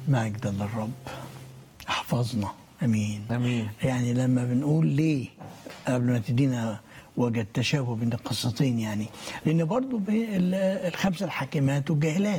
مجدا للرب احفظنا امين امين يعني لما بنقول ليه قبل ما تدينا وجد تشابه بين القصتين يعني لان برضو بين ال- الخمسه الحاكمات والجاهلات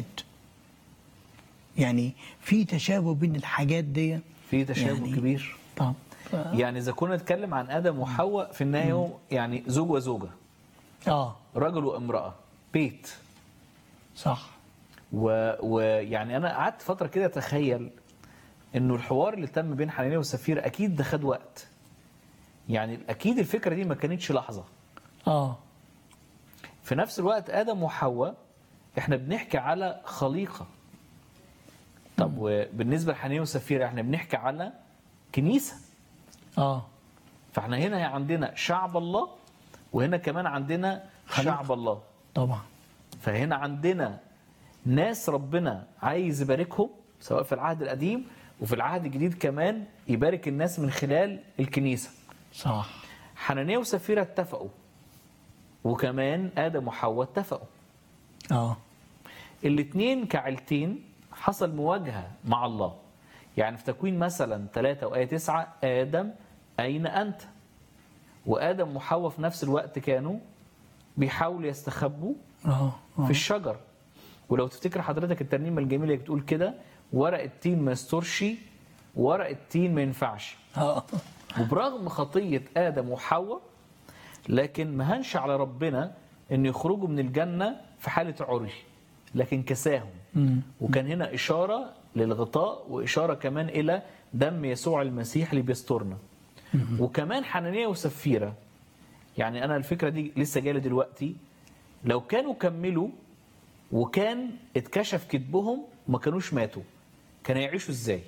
يعني في تشابه بين الحاجات دي في تشابه يعني كبير طب ف... يعني اذا كنا نتكلم عن ادم وحواء في النهايه هو يعني زوج وزوجه اه رجل وامراه بيت صح و- ويعني انا قعدت فتره كده اتخيل انه الحوار اللي تم بين حنانيا وسفير اكيد ده خد وقت يعني اكيد الفكره دي ما كانتش لحظه اه في نفس الوقت ادم وحواء احنا بنحكي على خليقه طب وبالنسبه لحنانيا وسفير احنا بنحكي على كنيسه اه فاحنا هنا عندنا شعب الله وهنا كمان عندنا شعب الله طبعا فهنا عندنا ناس ربنا عايز يباركهم سواء في العهد القديم وفي العهد الجديد كمان يبارك الناس من خلال الكنيسة صح حنانيا وسفيرة اتفقوا وكمان آدم وحواء اتفقوا اه الاثنين كعيلتين حصل مواجهة مع الله يعني في تكوين مثلا 3 وآية 9 آدم أين أنت وآدم وحواء في نفس الوقت كانوا بيحاولوا يستخبوا اه في الشجر ولو تفتكر حضرتك الترنيمه الجميله اللي بتقول كده ورق التين ما يسترش ورق التين ما ينفعش اه وبرغم خطيه ادم وحواء لكن ما هنش على ربنا ان يخرجوا من الجنه في حاله عري لكن كساهم وكان هنا اشاره للغطاء واشاره كمان الى دم يسوع المسيح اللي بيسترنا وكمان حنانيا وسفيره يعني انا الفكره دي لسه جايه لي دلوقتي لو كانوا كملوا وكان اتكشف كذبهم وما كانوش ماتوا كانوا يعيشوا ازاي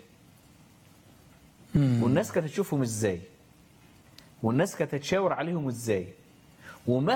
والناس كانت تشوفهم ازاي والناس كانت تشاور عليهم ازاي وما